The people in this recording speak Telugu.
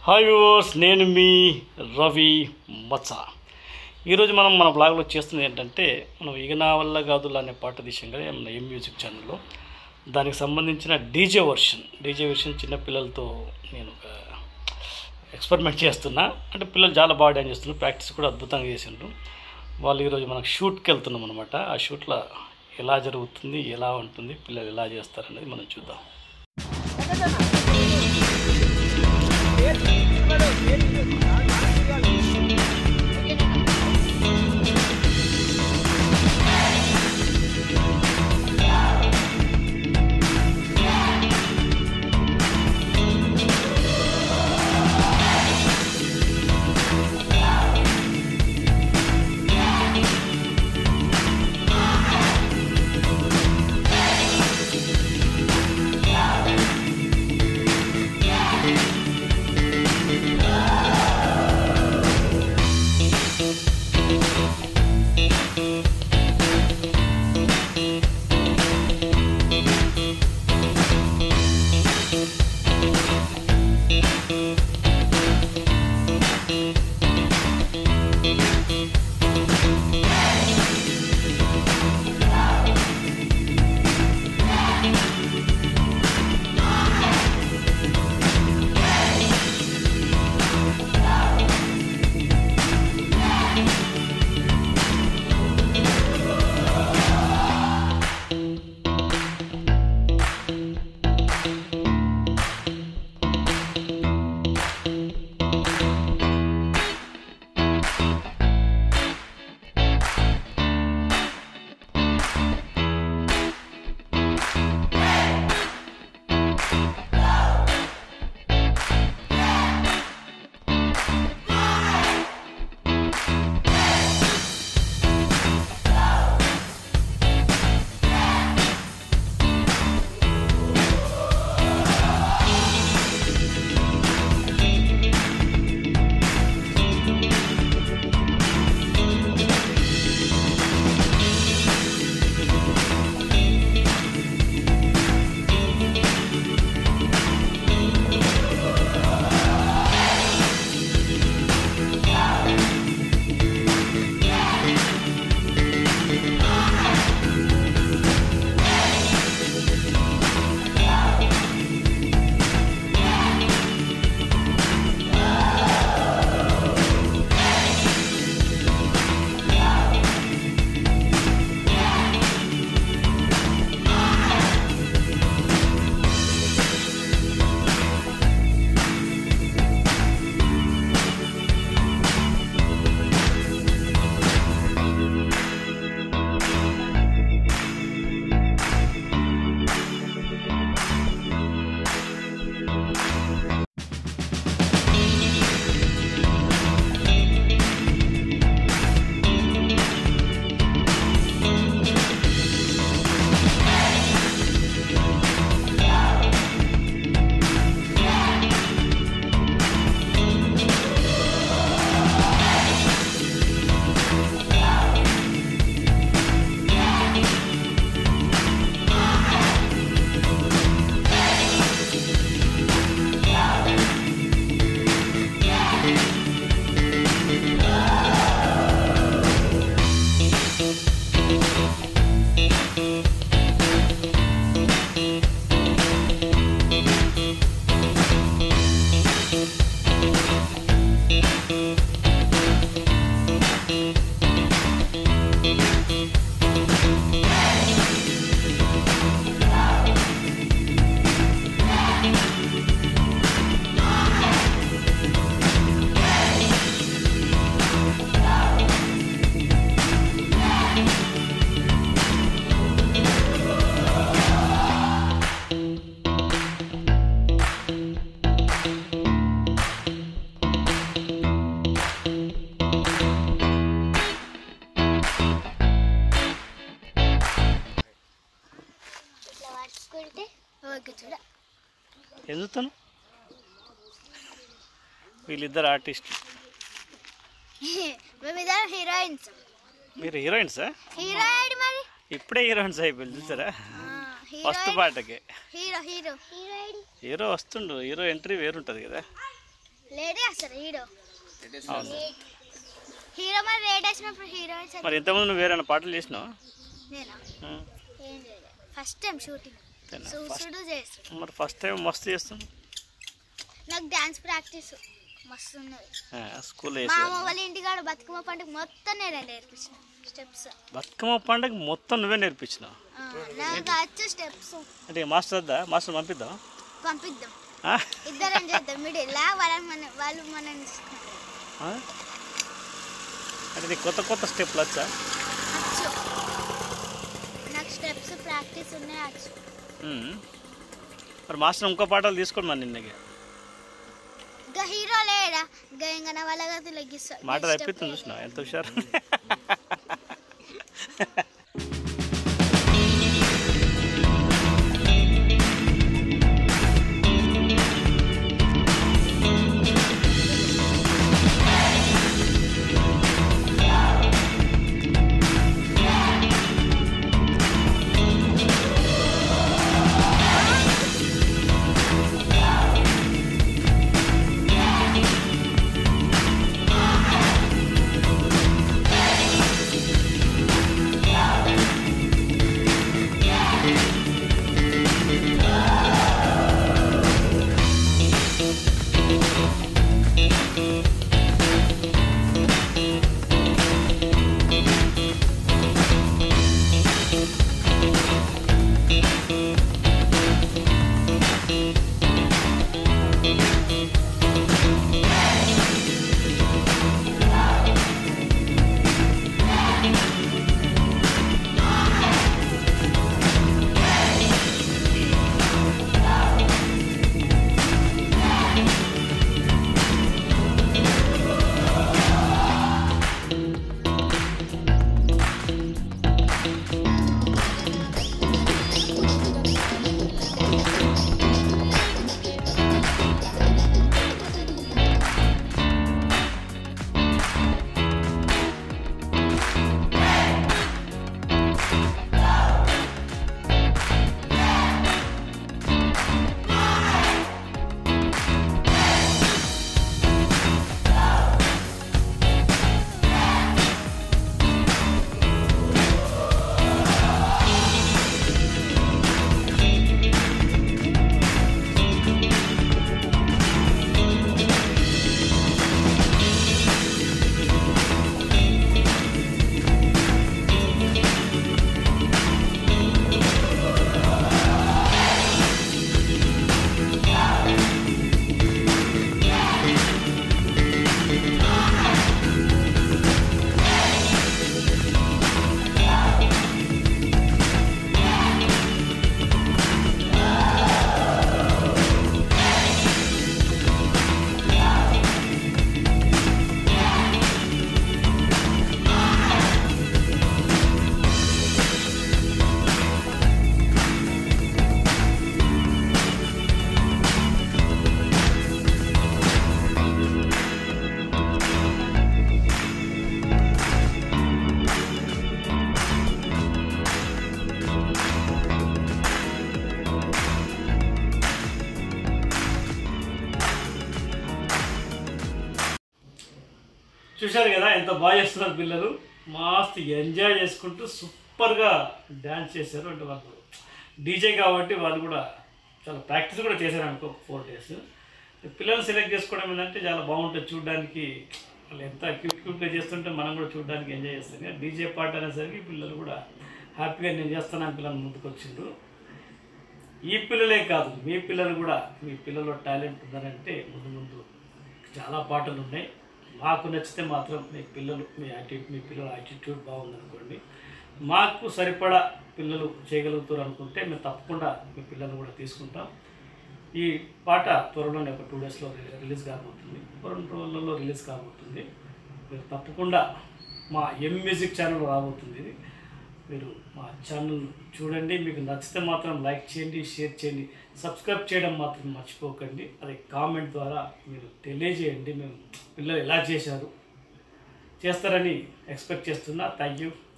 హాయ్ వ్యూవర్స్ నేను మీ రవి మచ్చ ఈరోజు మనం మన బ్లాగ్లో చేస్తున్నది ఏంటంటే మనం ఇగనా వల్ల కాదులు అనే పాట తీసాం కదా మన ఎం మ్యూజిక్ ఛానల్లో దానికి సంబంధించిన డీజే వర్షన్ డీజే వర్షన్ చిన్న పిల్లలతో నేను ఒక ఎక్స్పెరిమెంట్ చేస్తున్నా అంటే పిల్లలు చాలా బాగా డ్యాన్స్ చేస్తున్నారు ప్రాక్టీస్ కూడా అద్భుతంగా చేసిండ్రు వాళ్ళు ఈరోజు మనకు షూట్కి వెళ్తున్నాం అనమాట ఆ షూట్లో ఎలా జరుగుతుంది ఎలా ఉంటుంది పిల్లలు ఎలా చేస్తారు అనేది మనం చూద్దాం ఇట్లా పట్టుకుంటే ఓకే చూడ ఎందుతాను వీళ్ళిద్దరు ఆర్టిస్టులు మేమిద్దరం హీరోయిన్స్ మీరు హీరోయిన్సా హీరోయిన్ మరి ఇప్పుడే హీరోయిన్స్ అయిపోయింది చూసారా ఫస్ట్ హీరోయిన్ పాటకి హీరో హీరో హీరోయిన్ హీరో వస్తుండు హీరో ఎంట్రీ వేరుంటుంది కదా లేడే అసలు హీరో అవును హీరో మరి రేట్ వేసినప్పుడు హీరో మరి ఇంతకుముందు నువ్వు వేరే పాటలు చేసినావా నేనా ఆ, ఏం చేయలేదు ఫస్ట్ టైం షూటింగ్ అంతేనా? ఫస్ట్ చూసుడు చేస్తాడు మరి ఫస్ట్ టైం మస్తు చేస్తుంది నాకు డాన్స్ ప్రాక్టీస్ మస్తు ఉన్నది స్కూల్లో మా చేసేది అమ్మ వాళ్ళ ఇంటికాడ బతుకమ్మ పండుగ మొత్తం నేను నేర్పించిన స్టెప్స్ బతుకమ్మ పండుగ మొత్తం నువ్వే నేర్పించినావు నాకు వచ్చే స్టెప్స్ అంటే మాస్టర్ వద్దా మాస్టర్ పంపిద్దాం పంపిద్దాం ఆ? ఇద్దరం చేద్దాం మిడిల్ వాళ్ళని మన వాళ్ళు మనల్ని తీసుకుంటారు ఆ? అంటే నీకు కొత్త కొత్త స్టెప్లు వచ్చా వచ్చు నాకు స్టెప్స్ ప్రాక్టీస్ ఉన్నాయి వచ్చు ఉమ్. మరి మాస్టర్ ఇంకో పాటలు తీసుకోండి మరి నిన్నకి ఇంకా హీరో లేడా ఇంకా ఇంకా నా వాళ్ళ గది లెగ్గిస్తా మాట తప్పిస్తుంది చూసినా ఎంత హుషారు చూశారు కదా ఎంత బాగా చేస్తున్నారు పిల్లలు మస్తు ఎంజాయ్ చేసుకుంటూ సూపర్గా డ్యాన్స్ చేశారు అంటే వాళ్ళు డీజే కాబట్టి వాళ్ళు కూడా చాలా ప్రాక్టీస్ కూడా చేశారు అనుకో ఫోర్ డేస్ పిల్లల్ని సెలెక్ట్ చేసుకోవడం ఏంటంటే చాలా బాగుంటుంది చూడడానికి వాళ్ళు ఎంత క్యూట్ క్యూట్గా చేస్తుంటే మనం కూడా చూడడానికి ఎంజాయ్ చేస్తాం కదా డీజే పాట అనేసరికి పిల్లలు కూడా హ్యాపీగా నేను చేస్తాను పిల్లలు ముందుకు వచ్చిండ్రు ఈ పిల్లలే కాదు మీ పిల్లలు కూడా మీ పిల్లల్లో టాలెంట్ ఉన్నారంటే ముందు ముందు చాలా పాటలు ఉన్నాయి మాకు నచ్చితే మాత్రం మీ పిల్లలు మీ యాటిట్యూడ్ మీ పిల్లల యాటిట్యూడ్ బాగుందనుకోండి మాకు సరిపడా పిల్లలు చేయగలుగుతారు అనుకుంటే మేము తప్పకుండా మీ పిల్లల్ని కూడా తీసుకుంటాం ఈ పాట త్వరలోనే ఒక టూ డేస్లో రిలీజ్ కాబోతుంది రెండు రోజులలో రిలీజ్ కాబోతుంది మీరు తప్పకుండా మా ఎం మ్యూజిక్ ఛానల్ రాబోతుంది ఇది మీరు మా ఛానల్ చూడండి మీకు నచ్చితే మాత్రం లైక్ చేయండి షేర్ చేయండి సబ్స్క్రైబ్ చేయడం మాత్రం మర్చిపోకండి అది కామెంట్ ద్వారా మీరు తెలియజేయండి మేము పిల్లలు ఎలా చేశారు చేస్తారని ఎక్స్పెక్ట్ చేస్తున్నా థ్యాంక్ యూ